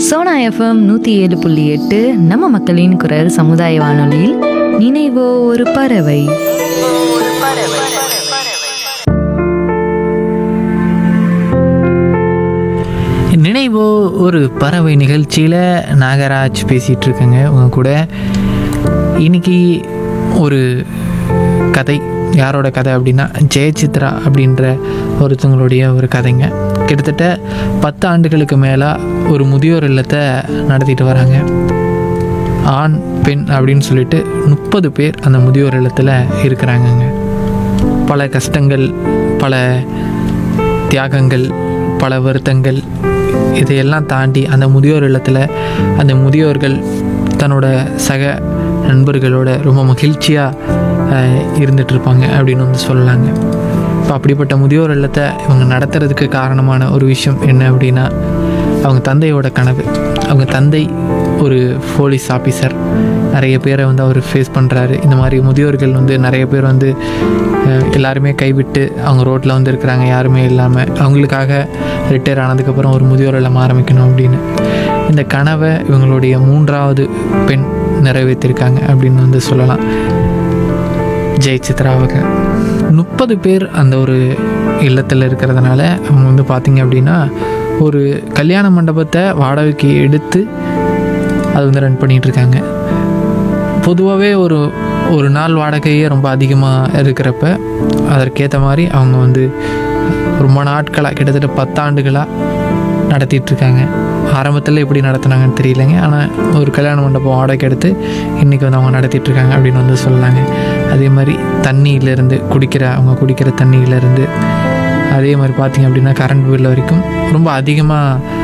Sona FM நூற்றி ஏழு புள்ளி எட்டு நம்ம மக்களின் குரல் சமுதாய வானொலியில் நினைவோ ஒரு பறவை நினைவோ ஒரு பறவை நிகழ்ச்சியில் நாகராஜ் பேசிகிட்டு இருக்கேங்க உங்க கூட இன்னைக்கு ஒரு கதை யாரோட கதை அப்படின்னா ஜெயசித்ரா அப்படின்ற ஒருத்தவங்களுடைய ஒரு கதைங்க கிட்டத்தட்ட பத்து ஆண்டுகளுக்கு மேலே ஒரு முதியோர் இல்லத்தை நடத்திட்டு வராங்க ஆண் பெண் அப்படின்னு சொல்லிட்டு முப்பது பேர் அந்த முதியோர் இல்லத்தில் இருக்கிறாங்கங்க பல கஷ்டங்கள் பல தியாகங்கள் பல வருத்தங்கள் இதையெல்லாம் தாண்டி அந்த முதியோர் இல்லத்தில் அந்த முதியோர்கள் தன்னோட சக நண்பர்களோட ரொம்ப மகிழ்ச்சியாக இருந்துகிட்ருப்பாங்க அப்படின்னு வந்து சொல்லலாங்க இப்போ அப்படிப்பட்ட முதியோர் இல்லத்தை இவங்க நடத்துறதுக்கு காரணமான ஒரு விஷயம் என்ன அப்படின்னா அவங்க தந்தையோட கனவு அவங்க தந்தை ஒரு போலீஸ் ஆஃபீஸர் நிறைய பேரை வந்து அவர் ஃபேஸ் பண்ணுறாரு இந்த மாதிரி முதியோர்கள் வந்து நிறைய பேர் வந்து அஹ், எல்லாருமே கைவிட்டு அவங்க ரோட்டில் வந்து இருக்கிறாங்க யாருமே இல்லாமல் அவங்களுக்காக ரிட்டையர் ஆனதுக்கப்புறம் ஒரு முதியோர் இல்லம் ஆரம்பிக்கணும் அப்படின்னு இந்த கனவை இவங்களுடைய மூன்றாவது பெண் நிறைவேற்றிருக்காங்க அப்படின்னு வந்து சொல்லலாம் ஜெய் சித்ராவுக்கு முப்பது பேர் அந்த ஒரு இல்லத்தில் இருக்கிறதுனால அவங்க வந்து பார்த்திங்க அப்படின்னா ஒரு கல்யாண மண்டபத்தை வாடகைக்கு எடுத்து அது வந்து ரன் பண்ணிகிட்டு இருக்காங்க பொதுவாகவே ஒரு ஒரு நாள் வாடகையே ரொம்ப அதிகமாக இருக்கிறப்ப அதற்கேற்ற மாதிரி அவங்க வந்து ரொம்ப நாட்களாக கிட்டத்தட்ட பத்தாண்டுகளாக நடத்திட்டு இருக்காங்க ஆரம்பத்தில் எப்படி நடத்துனாங்கன்னு தெரியலங்க ஆனால் ஒரு கல்யாண மண்டபம் வாடகை எடுத்து இன்றைக்கி வந்து அவங்க நடத்திட்டு இருக்காங்க அப்படின்னு வந்து சொல்லலாங்க அதே மாதிரி தண்ணியிலேருந்து குடிக்கிற அவங்க குடிக்கிற தண்ணியிலேருந்து அதே மாதிரி பார்த்திங்க அப்படின்னா கரண்ட் பில் வரைக்கும் ரொம்ப அதிகமாக